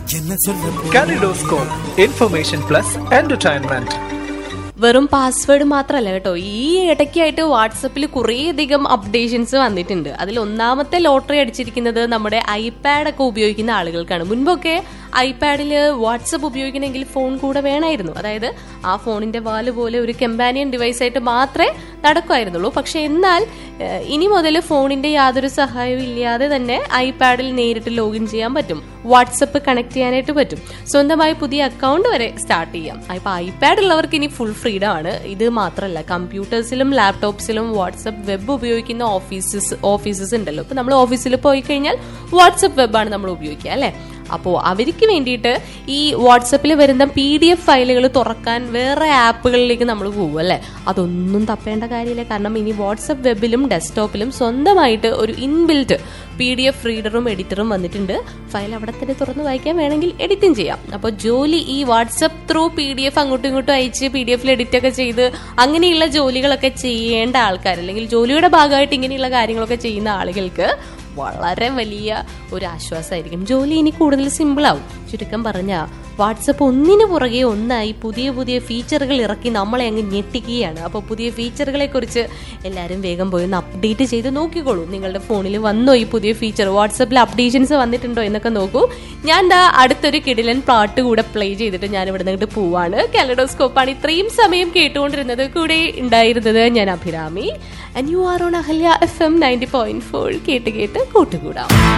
என்ன சொல்ல Kaleidoscope, Information Plus Entertainment. വെറും പാസ്വേഡ് മാത്രമല്ല കേട്ടോ ഈ ഇടയ്ക്കായിട്ട് വാട്സപ്പിൽ കുറേയധികം അപ്ഡേഷൻസ് വന്നിട്ടുണ്ട് അതിൽ ഒന്നാമത്തെ ലോട്ടറി അടിച്ചിരിക്കുന്നത് നമ്മുടെ ഐപാഡ് ഒക്കെ ഉപയോഗിക്കുന്ന ആളുകൾക്കാണ് മുൻപൊക്കെ ഐപാഡിൽ വാട്സപ്പ് ഉപയോഗിക്കണമെങ്കിൽ ഫോൺ കൂടെ വേണമായിരുന്നു അതായത് ആ ഫോണിന്റെ വാല് പോലെ ഒരു കമ്പാനിയൻ ഡിവൈസ് ആയിട്ട് മാത്രമേ നടക്കുമായിരുന്നുള്ളൂ പക്ഷെ എന്നാൽ ഏഹ്, ഇനി മുതൽ ഫോണിന്റെ യാതൊരു സഹായവും ഇല്ലാതെ തന്നെ ഐപാഡിൽ നേരിട്ട് ലോഗിൻ ചെയ്യാൻ പറ്റും വാട്സപ്പ് കണക്ട് ചെയ്യാനായിട്ട് പറ്റും സ്വന്തമായി പുതിയ അക്കൗണ്ട് വരെ സ്റ്റാർട്ട് ചെയ്യാം ഇപ്പൊ ഐപാഡ് ഉള്ളവർക്ക് ഇനി ഫുൾ ഫ്രീഡം ആണ് ഇത് മാത്രമല്ല കമ്പ്യൂട്ടേഴ്സിലും ലാപ്ടോപ്സിലും വാട്സപ്പ് വെബ് ഉപയോഗിക്കുന്ന ഓഫീസസ് ഓഫീസസ് ഉണ്ടല്ലോ ഇപ്പൊ നമ്മൾ ഓഫീസിൽ പോയി കഴിഞ്ഞാൽ വാട്സപ്പ് വെബാണ് നമ്മൾ ഉപയോഗിക്കുക അല്ലെ അപ്പോൾ അവർക്ക് വേണ്ടിയിട്ട് ഈ വാട്സപ്പിൽ വരുന്ന പി ഡി എഫ് ഫയലുകൾ തുറക്കാൻ വേറെ ആപ്പുകളിലേക്ക് നമ്മൾ പോകും അല്ലേ അതൊന്നും തപ്പേണ്ട കാര്യമില്ല കാരണം ഇനി വാട്സപ്പ് വെബിലും ഡെസ്ക്ടോപ്പിലും സ്വന്തമായിട്ട് ഒരു ഇൻബിൽറ്റ് പി ഡി എഫ് റീഡറും എഡിറ്ററും വന്നിട്ടുണ്ട് ഫയൽ അവിടെ തന്നെ തുറന്ന് വായിക്കാൻ വേണമെങ്കിൽ എഡിറ്റും ചെയ്യാം അപ്പോൾ ജോലി ഈ WhatsApp through P D F അങ്ങോട്ടും ഇങ്ങോട്ടും അയച്ച് പി ഡി എഫിൽ എഡിറ്റ് ഒക്കെ ചെയ്ത് അങ്ങനെയുള്ള ജോലികളൊക്കെ ചെയ്യേണ്ട ആൾക്കാർ അല്ലെങ്കിൽ ജോലിയുടെ ഭാഗമായിട്ട് ഇങ്ങനെയുള്ള കാര്യങ്ങളൊക്കെ ചെയ്യുന്ന ആളുകൾക്ക് വളരെ വലിയ ഒരു ആശ്വാസമായിരിക്കും ജോലി ഇനി കൂടുതൽ സിമ്പിളാവും ചുരുക്കം പറഞ്ഞ വാട്സപ്പ് ഒന്നിനു പുറകെ ഒന്നായി പുതിയ പുതിയ ഫീച്ചറുകൾ ഇറക്കി നമ്മളെ അങ്ങ് ഞെട്ടിക്കുകയാണ് അപ്പോൾ പുതിയ ഫീച്ചറുകളെ കുറിച്ച് എല്ലാവരും വേഗം പോയി ഒന്ന് അപ്ഡേറ്റ് ചെയ്ത് നോക്കിക്കോളൂ നിങ്ങളുടെ ഫോണിൽ വന്നോ ഈ പുതിയ ഫീച്ചർ വാട്സപ്പിൽ അപ്ഡേഷൻസ് വന്നിട്ടുണ്ടോ എന്നൊക്കെ നോക്കൂ ഞാൻ ദാ അടുത്തൊരു കിടിലൻ പാട്ട് കൂടെ പ്ലേ ചെയ്തിട്ട് ഞാൻ ഇവിടെ നിന്നിട്ട് പോവാണ് കാലഡോസ്കോപ്പാണ് ഇത്രയും സമയം കേട്ടുകൊണ്ടിരുന്നത് കൂടെ ഉണ്ടായിരുന്നത് ഞാൻ Abhirami and you are on Ahalya F M ninety point four കേട്ട് കേട്ട് കൂട്ടുകൂടാം